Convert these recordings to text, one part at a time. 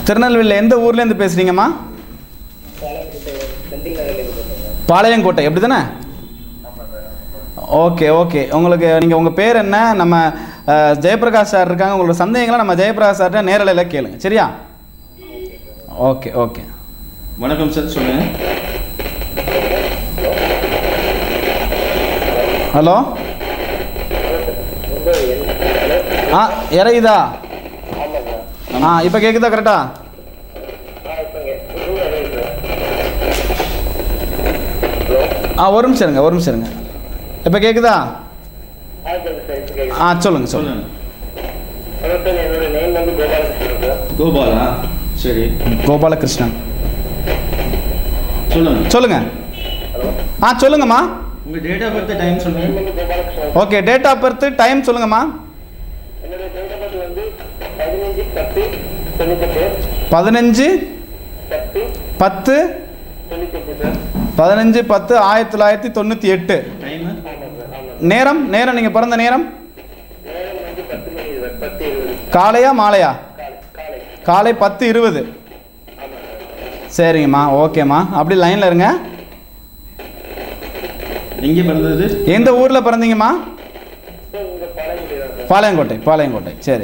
திருநெல்வேலியில் எந்த ஊர்லேருந்து பேசுகிறீங்கம்மா பாளையங்கோட்டை எப்படி தானே ஓகே ஓகே உங்களுக்கு நீங்கள் உங்கள் பேர் என்ன நம்ம அஹ், ஜெயபிரகாஷ் சார் இருக்காங்க உங்களோட சந்தேகங்களை நம்ம ஜெயபிரகாஷ் சார்கிட்ட நேரலையில் கேளுங்க சரியா ஓகே ஓகே வணக்கம் சார் சொல்லுங்க ஹலோ ஆ இறையுதா ஆ இப்போ கேட்குதா கரெக்டா ஆ ஒரு நிமிஷம் இருங்க ஒரு நிமிஷம் இருங்க இப்போ கேட்குதா ஆ சொல்லுங்கள் சொல்லுங்கள் சொல்லுங்க என்னோட நேம் வந்து கோபாலகிருஷ்ணன் சார் கோபாலா சரி கோபாலகிருஷ்ணன் சொல்லுங்க சொல்லுங்கள் ஹலோ ஆ சொல்லுங்கம்மா உங்க டேட் ஆஃப் பர்த் டைம் சொல்லுங்க நேம் வந்து Gopalakrishnan okay date of birth time சொல்லுங்கம்மா என்னோட டேட் ஆஃப் பர்த் வந்து பதினஞ்சு பத்து தொண்ணூத்தெட்டு பதினஞ்சு பத்து பத்து தொண்ணூத்தெட்டு சார் பதினஞ்சு பத்து ஆயிரத்தி தொள்ளாயிரத்தி தொண்ணூற்றி எட்டு டைம் ஆமாம் சார் ஆமாம் நேரம் நேரம் நீங்கள் பிறந்த நேரம் நேரம் வந்து பத்து மணி சார் பத்து இருபது காலையா மாலையா காலை காலை காலை பத்து இருபது ஆமாம் சார் சரிங்கம்மா ஓகேம்மா அப்படி லைனில் இருங்க எங்கே பிறந்தது எந்த ஊரில் பிறந்தீங்கம்மா சார் உங்க பாளையங்குடி தான் சார் பாளையங்கோட்டை பாளையங்கோட்டை சரி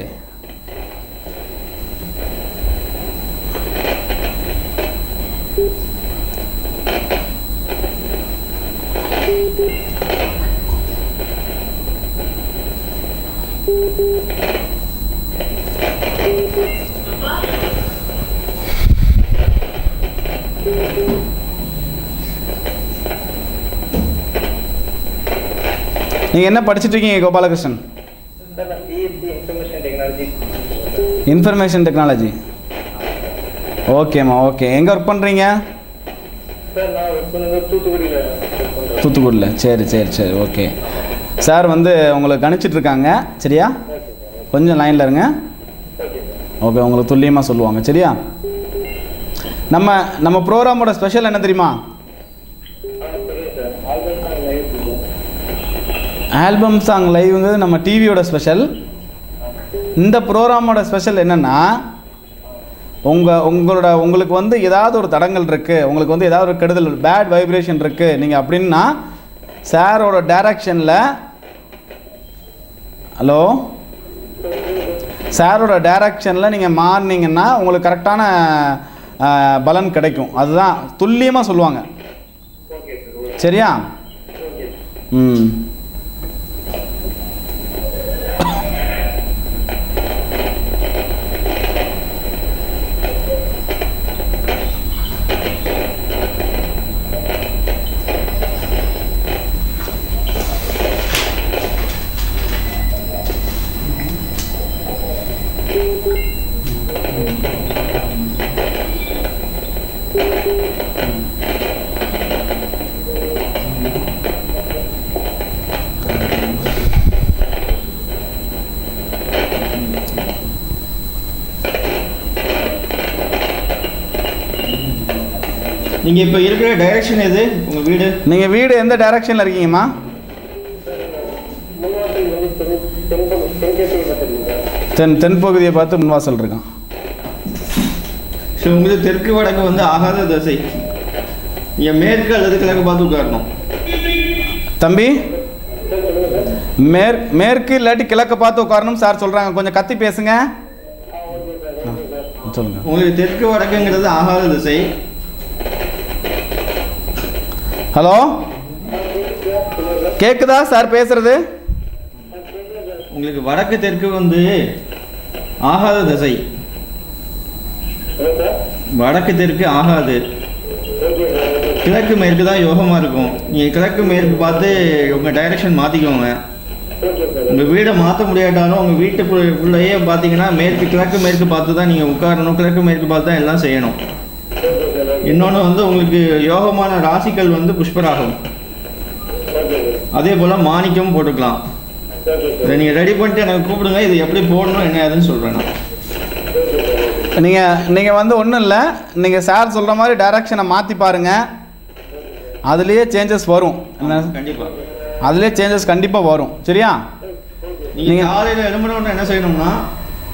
நீங்கள் என்ன படிச்சிட்டு இருக்கீங்க கோபாலகிருஷ்ணன் சார் நான் BSc information technology information technology ஓகேம்மா ஓகே எங்கே ஒர்க் பண்ணுறீங்க சார் நான் ஒர்க் பண்ணது தூத்துக்குடியில் ஒர்க் பண்ணுறேன் தூத்துக்குடியில் சரி சரி சரி ஓகே சார் வந்து உங்களை கணிச்சிட்டு இருக்காங்க சரியா ஓகே சார் கொஞ்சம் லைனில் இருங்க ஓகே சார் ஓகே உங்களுக்கு துல்லியமாக சொல்லுவாங்க சரியா நம்ம நம்ம ப்ரோக்ராமோட ஸ்பெஷல் என்ன தெரியுமா ஆ தெரியும் சார் ஆல்பம் சாங் லைவ் இருக்கும் ஆல்பம் சாங் லைவுங்கிறது நம்ம டிவியோட ஸ்பெஷல் இந்த ப்ரோக்ராமோட ஸ்பெஷல் என்னென்னா உங்கள் உங்களோட உங்களுக்கு வந்து ஏதாவது ஒரு தடங்கள் இருக்குது உங்களுக்கு வந்து ஏதாவது ஒரு கெடுதல் பேட் வைப்ரேஷன் இருக்குது நீங்கள் அப்படின்னா சாரோட டைரக்ஷனில் ஹலோ சாரோட டைரக்ஷனில் நீங்கள் மாறினீங்கன்னா உங்களுக்கு கரெக்டான அஹ், பலன் கிடைக்கும் அதுதான் துல்லியமாக சொல்லுவாங்க ஓகே சார் ஓகே சரியா ஓகே ம் நீங்க இப்ப இருக்கிற டைரக்ஷன் எது உங்க வீடு நீங்கள் வீடு எந்த டைரக்ஷனில் இருக்கீங்கம்மா முன்வாசல் வந்து தென் தென் தென்கேசை பார்த்துருக்கீங்க தென் தென்பகுதியை பார்த்து முன்வாசல் இருக்கான் ஸோ உங்களுக்கு தெற்கு வடக்கு வந்து ஆகாத தசை நீங்க மேற்கு அல்லது கிழக்கு பார்த்து உட்காரணும் தம்பி மேற் மேற்கு இல்லாட்டி கிழக்க பார்த்து உட்காரணும் சார் சொல்கிறாங்க கொஞ்சம் கத்தி பேசுங்க சொல்லுங்க உங்களுக்கு தெற்கு வடக்குங்கிறது ஆகாத திசை ஹலோ கேக்குதா சார் பேசுறது உங்களுக்கு வடக்கு தெற்கு வந்து ஆகாத திசை ஹலோ சார் வடக்கு தெற்கு ஆகாது ஓகே சார் ஓகே கிழக்கு மேற்கு தான் யோகமாக இருக்கும் நீங்கள் கிழக்கு மேற்கு பார்த்து உங்கள் டைரக்ஷன் மாற்றிக்கோங்க ஓகே சார் உங்கள் வீடை மாற்ற முடியாட்டாலும் உங்கள் வீட்டுக்குள்ளேயே பார்த்தீங்கன்னா மேற்கு கிழக்கு மேற்கு பார்த்து தான் நீங்கள் உட்காரணும் கிழக்கு மேற்கு பார்த்து தான் எல்லாம் செய்யணும் ஓகே சார் ஓகே இன்னொன்று வந்து உங்களுக்கு யோகமான ராசிகள் வந்து புஷ்பராகம் ஓகே சார் அதே போல் மாணிக்கம் போட்டுக்கலாம் ஓகே சார் இதை நீங்கள் ரெடி பண்ணிட்டு எனக்கு கூப்பிடுங்க இது எப்படி போடணும் என்ன ஏதுன்னு சொல்கிறேன் நான் ஓகே சார் நீங்கள் நீங்கள் வந்து ஒன்றும் இல்லை நீங்கள் சார் சொல்கிற மாதிரி டைரக்ஷனை மாற்றி பாருங்கள் அதுலேயே சேஞ்சஸ் வரும் என்ன கண்டிப்பாக அதுலேயே சேஞ்சஸ் கண்டிப்பாக வரும் சரியா நீங்கள் காலையில் எழும்புனோன்னு என்ன செய்யணும்னா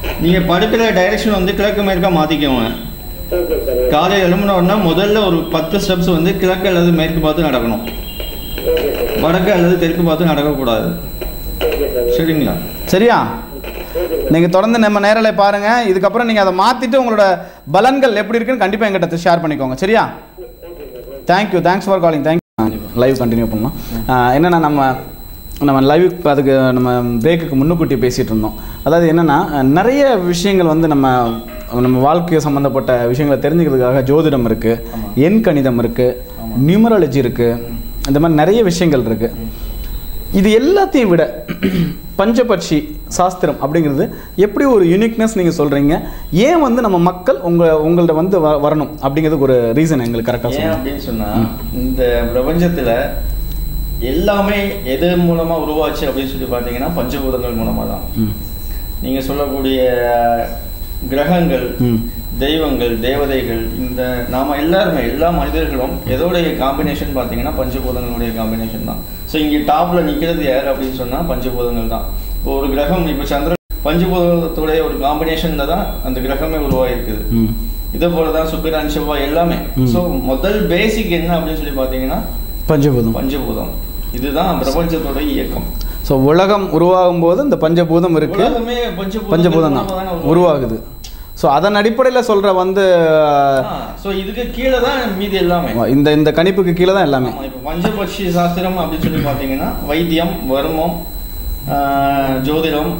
நீங்கள் படுக்கிற டைரக்ஷன் வந்து கிழக்கு மேற்கா மாற்றிக்கோங்க ஓகே சார் காலையில் எழும்பின உடனே முதல்ல ஒரு பத்து ஸ்டெப்ஸ் வந்து கிழக்கு அல்லது மேற்கு பார்த்து நடக்கணும் ஓகே சார் வடக்கு அல்லது தெற்கு பார்த்து நடக்கக்கூடாது ஓகே சார் சரிங்களா சரியா நீங்கள் தொடர்ந்து நம்ம நேரலை பாருங்கள் இதுக்கப்புறம் நீங்கள் அதை மாற்றிட்டு உங்களோட பலன்கள் எப்படி இருக்குன்னு கண்டிப்பாக எங்கிட்ட ஷேர் பண்ணிக்கோங்க சரியா thank you thanks for calling thank live continue பண்ணலாம் ஆஹ் என்னன்னா நம்ம நம்ம லைவ் அதுக்கு நம்ம பிரேக்குக்கு முன்னுக்கூட்டி பேசிகிட்டு இருந்தோம் அதாவது என்னென்னா நிறைய விஷயங்கள் வந்து நம்ம நம்ம வாழ்க்கை சம்மந்தப்பட்ட விஷயங்களை தெரிஞ்சுக்கிறதுக்காக ஜோதிடம் இருக்குது எண் கணிதம் இருக்குது நியூமராலஜி இருக்குது இந்த மாதிரி நிறைய விஷயங்கள் இருக்குது இது எல்லாத்தையும் விட பஞ்சபட்சி சாஸ்திரம் அப்படிங்கிறது எப்படி ஒரு யூனிக்னஸ் நீங்கள் சொல்கிறீங்க ஏன் வந்து நம்ம மக்கள் உங்கள் உங்கள்ட்ட வந்து வ வரணும் அப்படிங்கிறதுக்கு ஒரு ரீசன் எங்களுக்கு கரெக்டாக ஏன் சொல்லுங்கள் அப்படின்னு சொன்னா இந்த பிரபஞ்சத்துல எல்லாமே எது மூலமா உருவாச்சு அப்படின்னு சொல்லி பார்த்தீங்கன்னா பஞ்சபூதங்கள் மூலமா தான் ம் நீங்க சொல்லக்கூடிய கிரகங்கள் ம் தெய்வங்கள் தேவதைகள் இந்த நாம எல்லாருமே எல்லா மனிதர்களும் எதோடைய காம்பினேஷன் பார்த்தீங்கன்னா பஞ்சபூதங்களுடைய காம்பினேஷன் தான் ஸோ இங்கே டாப்ல நிக்கிறது யார் அப்படின்னு சொன்னா பஞ்சபூதங்கள் தான் இப்போ ஒரு கிரகம் இப்போ சந்திர பஞ்சபூதத்துடைய ஒரு காம்பினேஷன்ல தான் அந்த கிரகமே உருவாயிருக்குது ம் இதே போல தான் சுக்கிரன் செவ்வாய் எல்லாமே ம். ஸோ முதல் பேசிக் என்ன அப்படின்னு சொல்லி பார்த்தீங்கன்னா பஞ்சபூதம் பஞ்சபூதம் இதுதான் பிரபஞ்சத்தோட இயக்கம் ஸோ உலகம் உருவாகும் போது இந்த பஞ்சபூதம் இருக்கு உலகமே பஞ்சபூதம் பஞ்சபூதம் தான் உருவாகுது ஸோ அதன் அடிப்படையில் சொல்கிற வந்து ஸோ இதுக்கு கீழே தான் மீதி எல்லாமே இந்த இந்த கணிப்புக்கு கீழே தான் எல்லாமே ஆமா, இப்ப பஞ்சபட்சி சாஸ்திரம் அப்படின்னு சொல்லி பார்த்தீங்கன்னா வைத்தியம் வர்மம் ஆஹ், ஜோதிடம்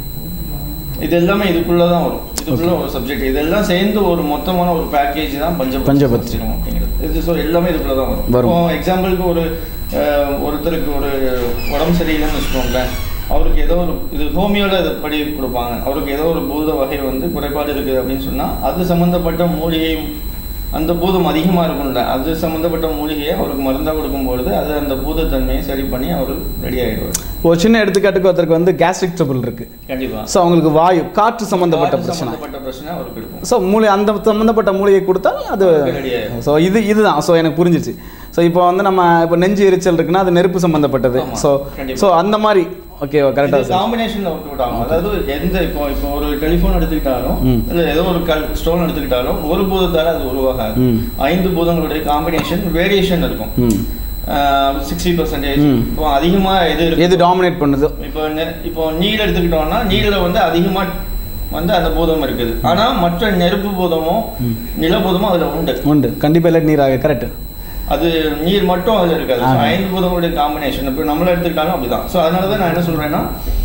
இது எல்லாமே இதுக்குள்ள தான் வரும் இதுக்குள்ள ஒரு சப்ஜெக்ட் இதெல்லாம் சேர்ந்து ஒரு மொத்தமான ஒரு பேக்கேஜ் தான் பஞ்சபட்சி பஞ்சபட்சி. சாஸ்திரம் அப்படிங்கிறது இது ஸோ எல்லாமே இதுக்குள்ள தான் வரும் வரும். இப்போ எக்ஸாம்பிளுக்கு ஒரு ஆஹ், ஒருத்தருக்கு ஒரு உடம்பு சரியில்லைன்னு வச்சுக்கோங்களேன் அவருக்கு ஏதோ ஒரு இது ஹோமியோல இது படி கொடுப்பாங்க அவருக்கு ஏதோ ஒரு பூத வகை வந்து குறைபாடு இருக்குது அப்படின்னு சொன்னா அது சம்பந்தப்பட்ட மூலிகை அந்த பூதம் அதிகமா இருக்கும்ல அது சம்பந்தப்பட்ட மூலிகையை அவருக்கு மருந்தா கொடுக்கும்பொழுது அது அந்த பூதத்தன்மையை சரி பண்ணி அவர் ரெடி ஆயிடுவார் ஒரு சின்ன எடுத்துக்காட்டுக்கு ஒருத்தருக்கு வந்து கேஸ்ட்ரிக் ட்ரபிள் இருக்கு கண்டிப்பா ஸோ அவங்களுக்கு வாயு காற்று சம்பந்தப்பட்ட காற்று பிரச்சனை சம்பந்தப்பட்ட பிரச்சனை அவருக்கு இருக்கும் ஸோ மூளை அந்த சம்மந்தப்பட்ட மூலிகை கொடுத்தால் அது ready ஆயிடும். ஸோ இது இதுதான் ஸோ எனக்கு புரிஞ்சிச்சு ஸோ இப்போ வந்து நம்ம இப்போ நெஞ்சு எரிச்சல் இருக்குன்னா அது நெருப்பு சம்பந்தப்பட்டது ஆமா, ஸோ கண்டிப்பா. ஸோ அந்த மாதிரி ஓகே கரெக்டாக சார் காம்பினேஷன்ல ஒர்க் அவுட் ஆகும் அதாவது எந்த இப்போ இப்போ ஒரு டெலிஃபோன் எடுத்துக்கிட்டாலும் ம். இல்ல ஏதோ ஒரு கல் ஸ்டோன் எடுத்துக்கிட்டாலும் ஒரு பூதத்தால அது உருவாகாது ம். ஐந்து பூதங்களுடைய காம்பினேஷன் வேரியேஷன் இருக்கும் ம் சிக்ஸ்டி பர்சன்டேஜ் ம். இப்போ அதிகமா எது இருக்கு எது டாமினேட் பண்ணுது இப்போ நெ- இப்போ நீர் எடுத்துக்கிட்டோம்னா நீர்ல வந்து அதிகமா வந்து அந்த பூதம் இருக்குது ஆனா மற்ற நெருப்பு பூதமோ நிலபூதமோ அதுல உண்டு உண்டு கண்டிப்பாக இல்லை நீராக கரெக்ட் அது நீர் மட்டும் அதுல இருக்காது So, ஆமா. ஐந்து பூதங்களுடைய காம்பினேஷன் இப்போ நம்மள எடுத்துக்கிட்டாலும் அப்படிதான் ஸோ அதனால தான் நான் என்ன சொல்றேன்னா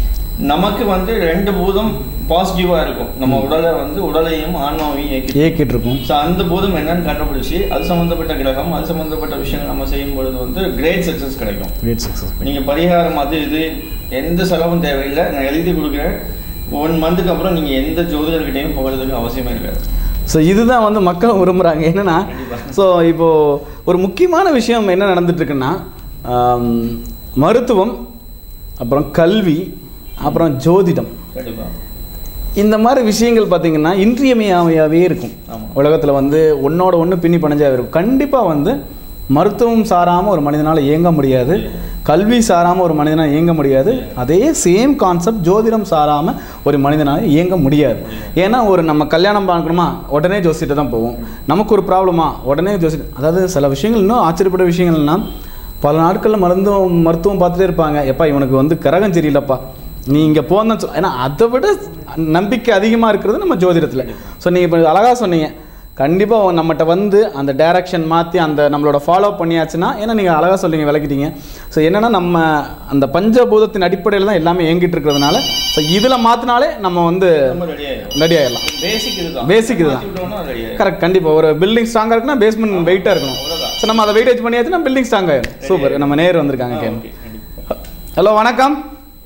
நமக்கு வந்து ரெண்டு பூதம் பாசிட்டிவா இருக்கும் நம்ம உடலை வந்து உடலையும் ஆன்மாவையும் இயக்கி ஏக்கிட்டு இருக்கும் ஸோ அந்த பூதம் என்னன்னு கண்டுபிடிச்சி அது சம்பந்தப்பட்ட கிரகம் அது சம்பந்தப்பட்ட விஷயங்கள் நம்ம செய்யும் பொழுது வந்து கிரேட் சக்சஸ் கிடைக்கும் கிரேட் சக்ஸஸ் நீங்க பரிகாரம் அது இது எந்த செலவும் தேவையில்லை நான் எழுதி கொடுக்குறேன் ஒன் மந்த்துக்கு அப்புறம் நீங்க எந்த ஜோதிடர்கிட்டையும் போகிறதுக்கு அவசியமே இருக்காது ஸோ இதுதான் வந்து மக்களும் விரும்புகிறாங்க என்னன்னா கண்டிப்பா. ஸோ இப்போ ஒரு முக்கியமான விஷயம் என்ன நடந்துட்டு இருக்குன்னா ஆம், மருத்துவம் அப்புறம் கல்வி அப்புறம் ஜோதிடம் கண்டிப்பா இந்த மாதிரி விஷயங்கள் பார்த்தீங்கன்னா இன்றியமையாமையாகவே இருக்கும் ஆமா. உலகத்தில் வந்து ஒன்னோட ஒன்று பின்னி பணிஞ்சாவே இருக்கும் கண்டிப்பாக வந்து மருத்துவம் சாராமல் ஒரு மனிதனால் இயங்க முடியாது கல்வி சாராமல் ஒரு மனிதனால் இயங்க முடியாது அதே சேம் கான்செப்ட் ஜோதிடம் சாராமல் ஒரு மனிதனால் இயங்க முடியாது ஏன்னா ஒரு நம்ம கல்யாணம் பார்க்கணுமா உடனே ஜோசிட்டு தான் போவோம் நமக்கு ஒரு ப்ராப்ளமா உடனே ஜோசி அதாவது சில விஷயங்கள் இன்னும் ஆச்சரியப்பட்ட விஷயங்கள்னா பல நாட்களில் மருந்துவம் மருத்துவம் பார்த்துட்டே இருப்பாங்க எப்பா இவனுக்கு வந்து கரகம் சரியில்லைப்பா நீ இங்கே போன சொல் ஏன்னா அதை விட நம்பிக்கை அதிகமாக இருக்கிறது நம்ம ஜோதிடத்தில் ஸோ நீங்கள் இப்போ அழகாக சொன்னீங்க கண்டிப்பாக நம்மகிட்ட வந்து அந்த டைரக்ஷன் மாற்றி அந்த நம்மளோட ஃபாலோ பண்ணியாச்சுன்னா ஏன்னா நீங்கள் அழகாக சொல்லிங்க விளக்கிட்டீங்க ஸோ என்னென்னா நம்ம அந்த பஞ்சபூதத்தின் அடிப்படையில் தான் எல்லாமே இயங்கிட்டு இருக்கிறதுனால ஸோ இதில் மாற்றினாலே நம்ம வந்து நம்ம ரெடி ஆயிடும் ரெடி ஆயிடலாம் பேசிக் இதுதான் Basic இதுதான். மாத்தி விட்டோம்னா ரெடி ஆயிடும் கரெக்ட் கண்டிப்பாக ஒரு பில்டிங் ஸ்ட்ராங்காக இருக்குன்னா பேஸ்மெண்ட் வெயிட்டாக இருக்கணும் அவ்வளவுதான். ஸோ நம்ம அதை வெயிட்டேஜ் பண்ணியாச்சுன்னா பில்டிங் ஸ்ட்ராங் ஆயிடும் சூப்பர் நம்ம நேர் வந்திருக்காங்க கேம் ஓகே கண்டிப்பா ஹலோ வணக்கம்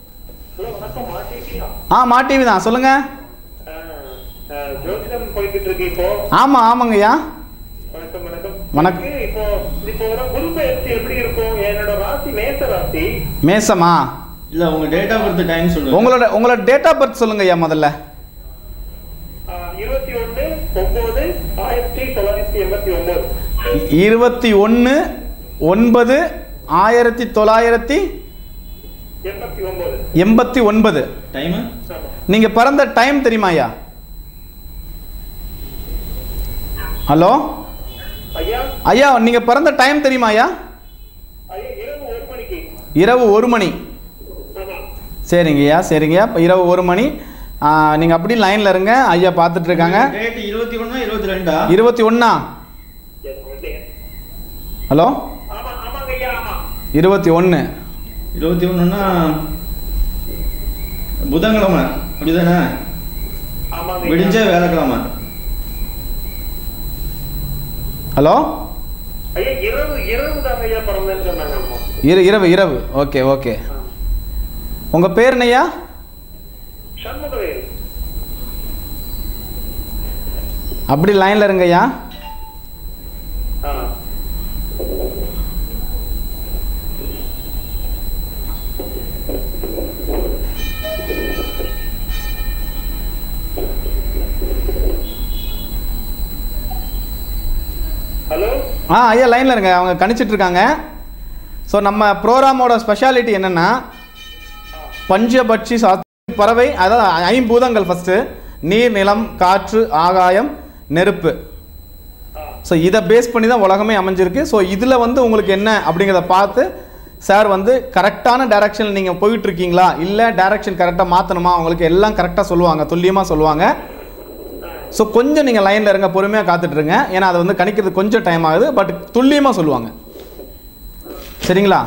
ஹலோ வணக்கம் மாட்டிக்கியா ஆ மா டிவி தான் சொல்லுங்கள் ஜோதிடம் போய்கிட்டு இருக்கு இப்போ ஆமாம் ஆமாங்கய்யா வணக்கம் வணக்கம் வணக்கம். எனக்கு இப்போ இப்போ வர குரு பயிற்சி எப்படி இருக்கும் என்னோட ராசி மேச ராசி மேசமா இல்ல உங்க டேட் ஆஃப் பர்த் டைம் சொல்லுங்க உங்களோட உங்களோட டேட் ஆஃப் பர்த் சொல்லுங்க ஐயா முதல்ல இருபத்தி ஒண்ணு ஒன்பது ஆயிரத்தி தொள்ளாயிரத்தி எண்பத்தி ஒன்பது இருபத்தி ஒன்று ஒன்பது ஆயிரத்தி தொள்ளாயிரத்தி எண்பத்தி ஒன்பது எண்பத்தி ஒன்பது டைம் நீங்கள் பிறந்த டைம் தெரியுமா ஐயா ஹலோ ஐயா ஐயா நீங்கள் பிறந்த டைம் தெரியுமா ஐயா ஐயா இரவு ஒரு மணிக்கு இரவு ஒரு மணி ஆமா சரிங்கய்யா சரிங்கய்யா இப்போ இரவு ஒரு மணி நீங்கள் அப்படி லைனில் இருங்க ஐயா பார்த்துட்டு இருக்காங்க டேட் இருபத்தி ஒண்ணா இருபத்தி ரெண்டா இருபத்தி ஒன்றா சரி, ஓகே. ஹலோ ஆமா ஆமாங்க ஐயா ஆமா இருபத்தி ஒன்று இருபத்தி ஒண்ணுன்னா புதன்கிழமை அப்படிதானே ஆமாங்க ஐயா. விடிஞ்ச வேலைக்கிழமை ஹலோ ஐயா இரவு இரவு தாங்க ஐயா பிறந்தேன்னு சொன்னாங்க அம்மா இரு இரவு இரவு ஓகே ஓகே உங்கள் பேர் என்னய்யா சண்முகவேல் அப்படி லைனில் இருங்கய்யா ஆ ஹலோ ஆ ஐயா லைனில் இருங்க அவங்க கணிச்சிட்டு இருக்காங்க ஸோ நம்ம ப்ரோக்ராமோட ஸ்பெஷாலிட்டி என்னென்னா பஞ்சபட்சி சாத் பறவை அதாவது ஐம்பூதங்கள் ஃபஸ்ட்டு நீர் நிலம் காற்று ஆகாயம் நெருப்பு ஆ ஸோ இதை பேஸ் பண்ணி தான் உலகமே அமைஞ்சிருக்கு ஸோ இதில் வந்து உங்களுக்கு என்ன அப்படிங்கிறத பார்த்து சார் வந்து கரெக்டான டைரக்ஷன் நீங்கள் போயிட்டு இருக்கீங்களா இல்லை டைரக்ஷன் கரெக்டாக மாற்றணுமா உங்களுக்கு எல்லாம் கரெக்டாக சொல்லுவாங்க துல்லியமாக சொல்லுவாங்க ஸோ கொஞ்சம் நீங்கள் லைனில் இருங்க பொறுமையாக காத்துட்ருங்க ஏன்னா அதை வந்து கணிக்கிறது கொஞ்சம் டைம் ஆகுது பட் துல்லியமாக சொல்லுவாங்க சரிங்களா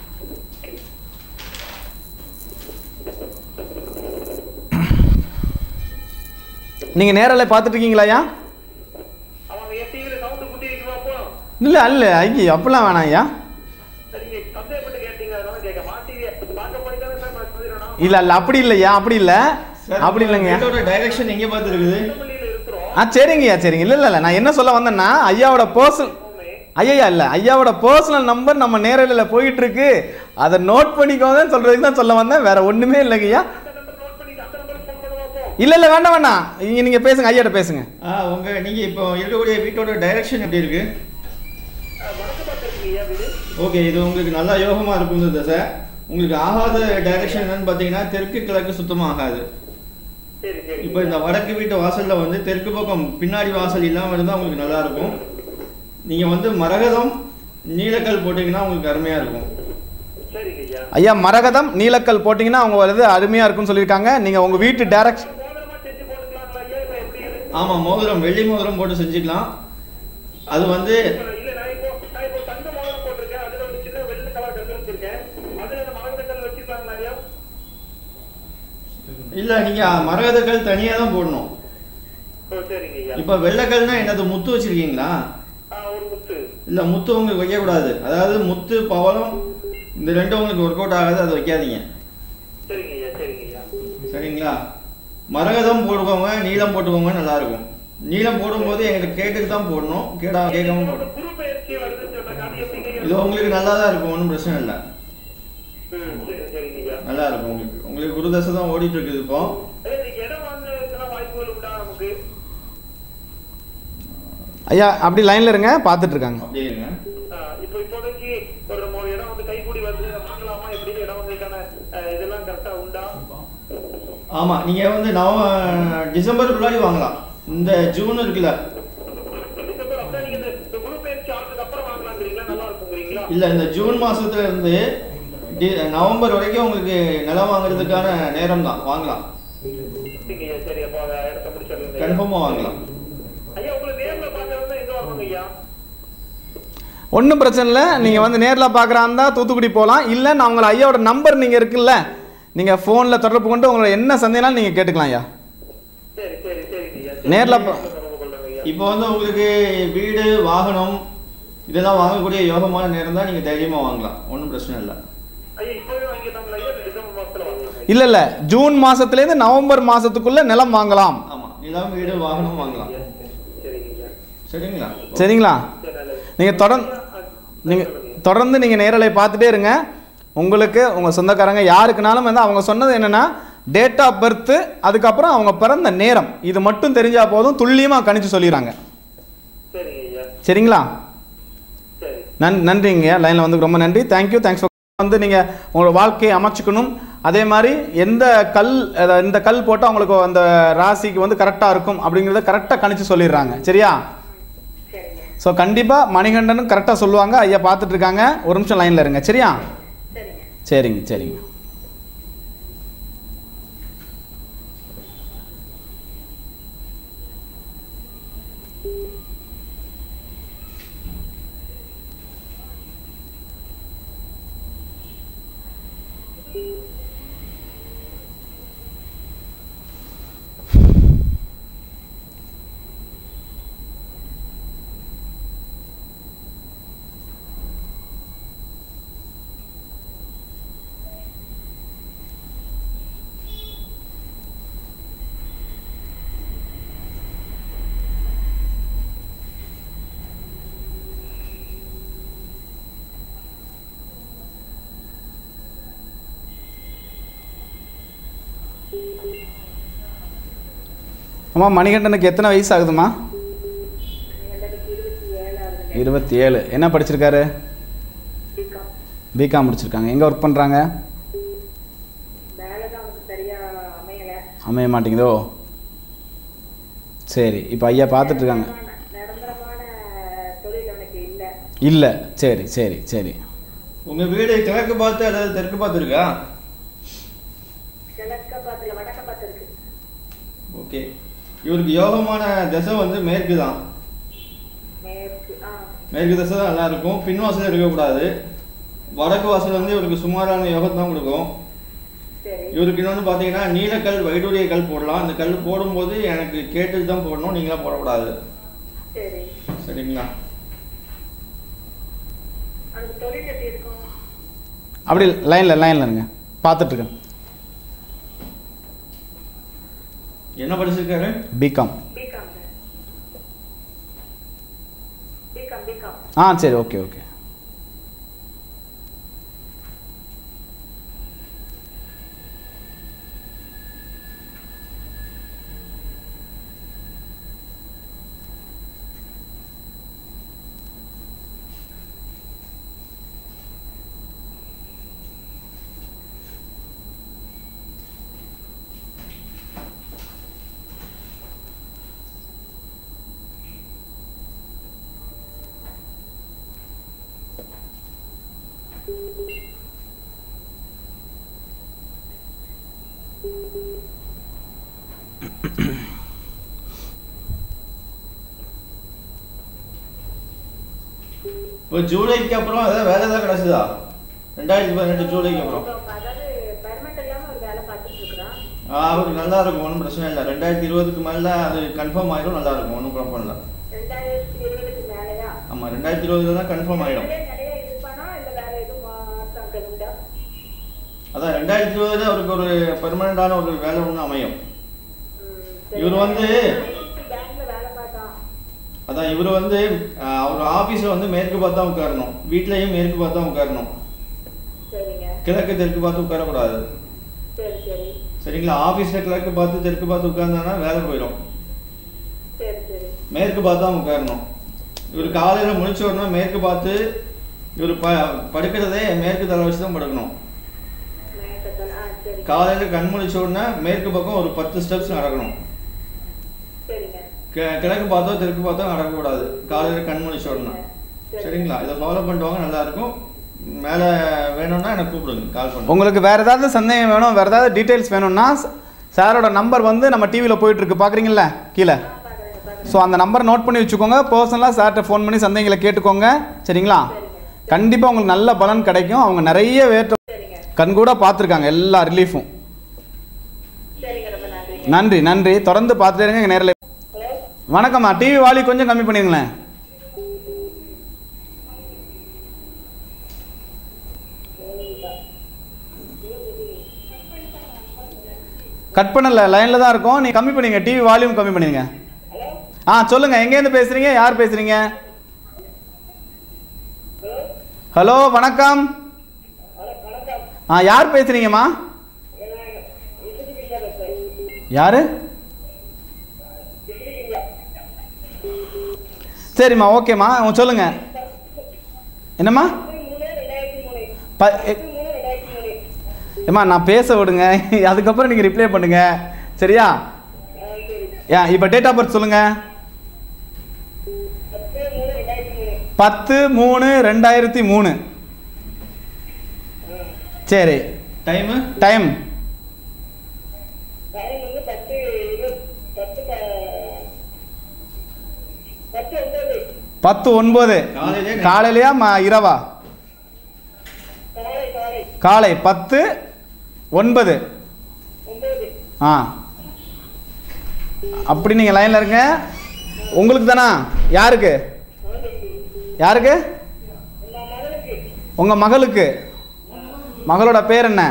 நீங்கள் நேரலை பார்த்துட்டு இருக்கீங்களாயா அவங்க என் டிவியில சவுண்ட் குட்டி இருக்குமா அப்போ இல்லை அல்ல ஐயா அப்படிலாம் வேணாம் ஐயா சரிங்க சந்தேகப்பட்டு கேட்டீங்க அதனால கேட்க மாட்டீங்க பார்க்க போய் தானே சார் நான் சொல்லிடுறேன் இல்லை இல்லை அப்படி இல்லையா அப்படி இல்லை அப்படி இல்லைங்க வீட்டோட டைரக்ஷன் எங்கே பார்த்து இருக்குது பள்ளியில இருக்கிறோம் ஆ சரிங்கய்யா சரிங்க இல்லை இல்லை இல்லை நான் என்ன சொல்ல வந்தேன்னா ஐயாவோட பர்சனல் ஐயா இல்லை ஐயாவோட பர்சனல் நம்பர் நம்ம நேரலையில் போயிட்டு இருக்கு அதை நோட் பண்ணிக்கோங்கன்னு சொல்றதுக்கு தான் சொல்ல வந்தேன் வேற ஒன்றுமே இல்லைங்கய்யா அந்த நம்பர் நோட் பண்ணிட்டு அந்த நம்பருக்கு ஃபோன் பண்ணுவோம் அப்போ இல்லை இல்லை வேண்டாம் வேண்டாம் இங்கே நீங்கள் பேசுங்க ஐயாட்ட பேசுங்க ஆ உங்க நீங்க இப்போ இருக்கக்கூடிய வீட்டோட டைரக்ஷன் எப்படி இருக்கு அஹ், வடக்கு பார்த்து இருக்கீங்க வீடு ஓகே இது உங்களுக்கு நல்லா யோகமா இருக்கும் இந்த தசை உங்களுக்கு ஆகாத டைரக்ஷன் என்னன்னு பார்த்தீங்கன்னா தெற்கு கிழக்கு சுத்தமா ஆகாது சரி சரி இப்போ இந்த வடக்கு வீட்டு வாசல்ல வந்து தெற்கு பக்கம் பின்னாடி வாசல் இல்லாமல் இருந்தால் உங்களுக்கு நல்லா இருக்கும் நீங்க வந்து மரகதம் நீலக்கல் போட்டீங்கன்னா உங்களுக்கு அருமையா இருக்கும் சரிங்க ஐயா ஐயா மரகதம் நீலக்கல் போட்டிங்கன்னா அவங்க வந்து அருமையாக இருக்கும்னு சொல்லியிருக்காங்க நீங்கள் உங்கள் வீட்டு டேரக்ஷன் மோதிரமா செஞ்சு போட்டுக்கலாங்களா ஐயா இப்ப எப்படி இது? ஆமா மோதிரம் வெள்ளி மோதிரம் போட்டு செஞ்சுக்கலாம் அது வந்து இப்ப இல்ல நான் இப்போ நான் இப்போ தங்க மோதிரம் போட்டிருக்கேன் அதுல ஒரு சின்ன வெள்ளை கலர் கல் வச்சிருக்கேன் அதுல இந்த மரகத கல் வச்சிருக்காங்களா ஐயா இல்ல நீங்க மரகதக்கல் தனியா தான் போடணும் ஓ சரிங்க ஐயா இப்போ வெள்ளைக்கல்னா என்னது முத்து வச்சிருக்கீங்களா ஆ ஒரு முத்து இல்ல முத்து உங்களுக்கு வைக்கக்கூடாது அதாவது முத்து பவளம் இந்த ரெண்டும் உங்களுக்கு ஒர்க் அவுட் ஆகாது அதை வைக்காதீங்க சரிங்க ஐயா சரிங்க ஐயா சரிங்களா மரகதம் போட்டுக்கோங்க நீளம் போட்டுக்கோங்க நல்லா இருக்கும் நீளம் போடும்போது எங்களுக்கு கேட்டுக்கு தான் போடணும் கேடா கேட்காம ஒரு போடணும் குரு பயிற்சி வருதுன்னு சொன்னாங்க அது எப்படிங்க ஐயா? இது உங்களுக்கு நல்லா தான் இருக்கும் ஒன்றும் பிரச்சனை இல்லை ம், சரி சரிங்க ஐயா நல்லா இருக்கும் உங்களுக்கு உங்களுக்கு குருதசை தான் ஓடிட்டு இருக்குது இப்போ ஐயா, இதுக்கு இடம் வாங்குறதுக்கெல்லாம் வாய்ப்புகள் உண்டா நமக்கு ஐயா அப்படி லைனில் இருங்க பார்த்துட்டு இருக்காங்க அப்படியே இருங்க ஆ, இப்போ இப்போதைக்கு ஒரு நம்ம இடம் வந்து கைகூடி வருது இதை வாங்கலாமா எப்படி இடம் வந்ததுக்கான அஹ், இதெல்லாம் கரெக்டா உண்டா ஆமா நீங்க வந்து நவ டிசம்பருக்குள்ளாடி வாங்கலாம் இந்த ஜூன் இருக்குல்ல டிசம்பர் அப்படியே நீங்க இந்த இந்த குரு பயிற்சி ஆனதுக்கு அப்புறம் வாங்கலாங்கிறீங்களா நல்லா இருக்குங்கிறீங்களா இல்ல இந்த ஜூன் மாசத்துல இருந்து டி- நவம்பர் வரைக்கும் உங்களுக்கு நிலம் வாங்குறதுக்கான நேரம் தான் வாங்கலாம் சரிங்க ஐயா சரி அப்போ அதை இடத்த முடிச்சிடலாம் கன்ஃபார்மா வாங்கலாம் ஐயா உங்களை நேர்ல பார்க்கறது எங்க வரணுங்க ஐயா ஒன்றும் பிரச்சனை இல்லை நீங்கள் வந்து நேரில் பார்க்குறாந்தா தூத்துக்குடி போகலாம் இல்லை நான் உங்களை ஐயாவோட நம்பர் நீங்கள் இருக்குல்ல நீங்கள் ஃபோனில் தொடர்பு கொண்டு உங்களை என்ன சந்தேகம்னாலும் நீங்கள் கேட்டுக்கலாம் ஐயா சரி சரி சரிங்க ஐயா நேர்ல பா- தொடர்பு கொள்றேங்க ஐயா இப்போ வந்து உங்களுக்கு வீடு வாகனம் இதெல்லாம் வாங்கக்கூடிய யோகமான நேரம் தான் நீங்க தைரியமா வாங்கலாம் ஒன்றும் பிரச்சனை இல்லை ஐயா இப்பவே வாங்கிட்டாங்களா ஐயா இல்ல டிசம்பர் மாசத்துல வாங்கலாம் இல்லை இல்லை ஜூன் மாதத்துலேருந்து நவம்பர் மாதத்துக்குள்ளே நிலம் வாங்கலாம் ஆமா நிலம் வீடு வாகனம் வாங்கலாம் சரிங்க ஐயா சரிங்களா சரிங்களா சரி நல்லது நீங்கள் தொடர்ந்து நீங்கள் தொடர்ந்து நீங்கள் நேரலை பார்த்துட்டே இருங்க உங்களுக்கு உங்கள் சொந்தக்காரங்க யாருக்குனாலும் வந்து அவங்க சொன்னது என்னென்னா டேட் ஆஃப் பர்த்து அதுக்கப்புறம் அவங்க பிறந்த நேரம் இது மட்டும் தெரிஞ்சால் போதும் துல்லியமாக கணிச்சு சொல்லிடுறாங்க சரிங்க ஐயா சரிங்களா சரி நன் நன்றிங்க லைனில் வந்து ரொம்ப நன்றி தேங்க்யூ தேங்க்ஸ் வந்து நீங்கள் உங்களோட வாழ்க்கையை அமைச்சுக்கணும் அதே மாதிரி எந்த கல் அத- இந்த கல் போட்டால் அவங்களுக்கு அந்த ராசிக்கு வந்து கரெக்டாக இருக்கும் அப்படிங்கிறத கரெக்டாக கணிச்சு சொல்லிடுறாங்க சரியா சரிங்க ஸோ கண்டிப்பாக மணிகண்டனும் கரெக்டாக சொல்லுவாங்க ஐயா பார்த்துட்டு இருக்காங்க ஒரு நிமிஷம் லைனில் இருங்க சரியா சரிங்க சரிங்க சரிங்க அம்மா மணிகண்டனுக்கு எத்தனை வயசு ஆகுதுமா எங்களுக்கு இருபத்தி ஏழாவது இருபத்தி ஏழு என்ன படிச்சிருக்காரு பிகாம் பிகாம் முடிச்சிருக்காங்க எங்கே ஒர்க் பண்ணுறாங்க வேலை தான் அவனுக்கு சரியா அமையல அமைய மாட்டேங்குதோ சரி இப்போ ஐயா பார்த்துட்டு இருக்காங்க நிரந்தரமான தொழில் அவனுக்கு இல்ல இல்லை சரி சரி சரி உங்க வீடு கிழக்கு பார்த்து அதாவது தெற்கு பார்த்து இருக்கா கிழக்க பாத்துல வடக்க பார்த்து இருக்கு ஓகே இவருக்கு யோகமான திசை வந்து மேற்கு தான் மேற்கு ஆ மேற்கு திசை தான் நல்லா இருக்கும் பின் வாசல் இருக்கக்கூடாது வடக்கு வாசல் வந்து இவருக்கு சுமாரான யோகத்தை தான் கொடுக்கும் சரி இவருக்கு இன்னொன்று பார்த்தீங்கன்னா நீலக்கல் வைடூரிய கல் போடலாம் அந்த கல் போடும்போது எனக்கு கேட்டு தான் போடணும் நீங்களாம் போடக்கூடாது சரி சரிங்களா அவனுக்கு தொழில் எப்படி இருக்கும் அப்படி லைனில் லைனில் இருங்க பார்த்துட்டு இருக்கேன் என்ன படிச்சிருக்காரு பிகாம் பிகாம் பிகாம் பிகாம் ஆ சரி ஓகே ஓகே இப்போ ஜூலைக்கு அப்புறம் ஏதாவது வேலை ஏதாவது கிடைச்சதா ரெண்டாயிரத்தி பதினெட்டு ஜூலைக்கு அப்புறம் அதாவது பெர்மனண்ட் இல்லாம ஒரு வேலை பார்த்துட்டு இருக்கிறான் ஆ, அவருக்கு நல்லா இருக்கும் ஒன்றும் பிரச்சனை இல்லை ரெண்டாயிரத்தி இருபதுக்கு மேலே அது கன்ஃபார்ம் ஆயிடும் நல்லா இருக்கும் ஒன்றும் ப்ராப்ளம் இல்லை ரெண்டாயிரத்தி இருபதுக்கு மேலயா ஆமாம் ரெண்டாயிரத்தி இருபதுல தான் கன்ஃபார்ம் ஆயிடும் நிறைய நிறைய இருப்பானா இல்ல வேற எதுவும் மாற்றம் உண்டா அதான் ரெண்டாயிரத்தி இருபதுல அவருக்கு ஒரு பெர்மனண்டான ஒரு வேலை ஒன்று அமையும் இவர் வந்து பேங்க்ல வேலை பார்த்தான் அதான் இவர் வந்து ஆஹ், அவர் ஆஃபீஸில் வந்து மேற்கு பார்த்தா உட்காரணும் வீட்லேயும் மேற்கு பார்த்தா உட்காரணும் சரிங்க கிழக்கு தெற்கு பார்த்து உட்காரக்கூடாது சரி சரி சரிங்களா ஆஃபீஸில் கிழக்கு பார்த்து தெற்கு பார்த்து உட்கார்ந்தானா வேலை போயிடும் சரி சரி மேற்கு பார்த்து தான் உட்காரணும் இவர் காலையில் முழிச்ச உடனே மேற்கு பார்த்து இவர் ப படுக்கிறதே மேற்கு தலை வச்சு தான் படுக்கணும் மேக்கத்தான் ஆ சரி காலையில் கண் முழிச்ச உடனே மேற்கு பக்கம் ஒரு பத்து ஸ்டெப்ஸ் நடக்கணும் சரிங்க கி- கிழக்கு பார்த்தோ தெற்கு பார்த்தோ நடக்கக்கூடாது காலையில் கண் முழிச்ச உடனே சரிங்களா இதை ஃபாலோ பண்ணிட்டு நல்லா இருக்கும் மேலே வேணும்னா எனக்கு கூப்பிடுங்க கால் பண்ணுங்க உங்களுக்கு வேறு ஏதாவது சந்தேகம் வேணும் வேறு ஏதாவது டீட்டெயில்ஸ் வேணும்னா சாரோட நம்பர் வந்து நம்ம டிவியில் போயிட்டுருக்கு பார்க்குறீங்களா கீழே பாக்குறேங்க பாக்குறேங்க ஸோ அந்த நம்பரை நோட் பண்ணி வச்சுக்கோங்க பர்சனலாக சார்கிட்ட ஃபோன் பண்ணி சந்தேகங்களை கேட்டுக்கோங்க சரிங்களா கண்டிப்பாக உங்களுக்கு நல்ல பலன் கிடைக்கும் அவங்க நிறைய வேற்ற சரிங்க கண்கூட பார்த்துருக்காங்க எல்லா ரிலீஃபும் சரிங்க ரொம்ப நன்றிங்க நன்றி நன்றி தொடர்ந்து பார்த்துட்டே இருங்க எங்கள் நேரில் ஹலோ வணக்கம்மா டிவி வாலி கொஞ்சம் கம்மி பண்ணிருங்களேன் கட் பண்ணல லைனில் தான் இருக்கோம் நீ கம்மி பண்ணிங்க டிவி வால்யூம் கம்மி பண்ணிடுங்க ஆ சொல்லுங்க எங்கேருந்து பேசுறீங்க யார் பேசுறீங்க ஹலோ வணக்கம் ஆ யார் பேசுறீங்கம்மா யாரு சரிம்மா ஓகேம்மா உங்க சொல்லுங்க என்னம்மா ப எ- ஏம்மா நான் பேச விடுங்க அதுக்கப்புறம் நீங்கள் ரிப்ளை பண்ணுங்க சரியா ஏன் இப்போ டேட் ஆஃப் பர்த் சொல்லுங்கள் பத்து மூணு ரெண்டாயிரத்தி மூணு பத்து மூணு ரெண்டாயிரத்தி மூணு சரி டைமு டைம் டைம் வந்து பத்து இருபது பத்து ப- பத்து ஒன்பது பத்து ஒன்பது காலையிலே காலையிலையா ம இரவா காலை காலை காலை பத்து ஒன்பது ஒன்பது ஆ அப்படி நீங்கள் லைனில் இருங்க உங்களுக்கு தானா யாருக்கு யாருக்கு உங்க மகளுக்கு உங்கள் மகளுக்கு மகளோட பேர் என்ன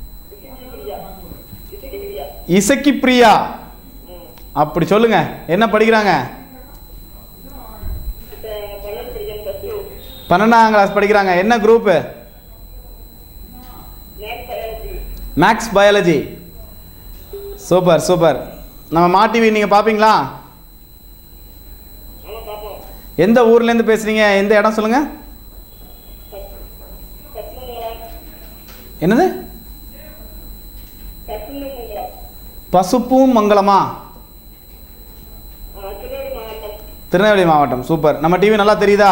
இசக்கி பிரியா அப்படி சொல்லுங்க என்ன படிக்கிறாங்க இப்ப பன்னெண்டு படிக்கணும் பத்து பன்னெண்டாம் கிளாஸ் படிக்கிறாங்க என்ன group maths biology maths biology super super நம்ம மா டிவி நீங்கள் பார்ப்பீங்களா ஆமா பார்ப்போம் எந்த ஊர்லேருந்து பேசுகிறீங்க எந்த இடம் சொல்லுங்கள் கட்மங்கலம் என்னது கட்மங்கலம் பசுப்பும் மங்கலமா திருநெல்வேலி மாவட்டம் திருநெல்வேலி மாவட்டம் சூப்பர் நம்ம டிவி நல்லா தெரியுதா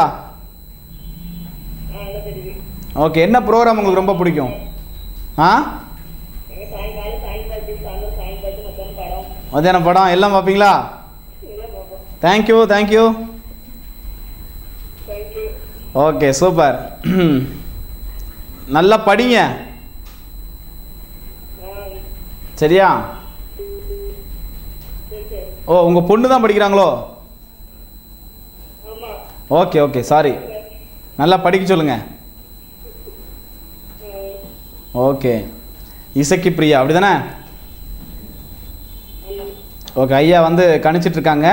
ஆ நல்லா தெரியுது ஓகே என்ன ப்ரோக்ராம் உங்களுக்கு ரொம்ப பிடிக்கும் ஆ எங்க சாயங்காலம் சாயங்காலத்து சாயந்தரம் சாயங்காலத்து மத்தியானம் படம் மத்தியானம் படம் எல்லாம் பார்ப்பீங்களா இதெல்லாம் பார்ப்போம் thank you thank you thank you okay super நல்லா படிங்க ஆ சரியா சரி சரி ஓ உங்கள் பொண்ணு தான் படிக்கிறாங்களோ ஆமா ஓகே ஓகே சாரி நல்லா படிக்க சொல்லுங்கள் ஓகே இசக்கி பிரியா அப்படி தானே ஓகே ஐயா வந்து கணிச்சிட்டு இருக்காங்க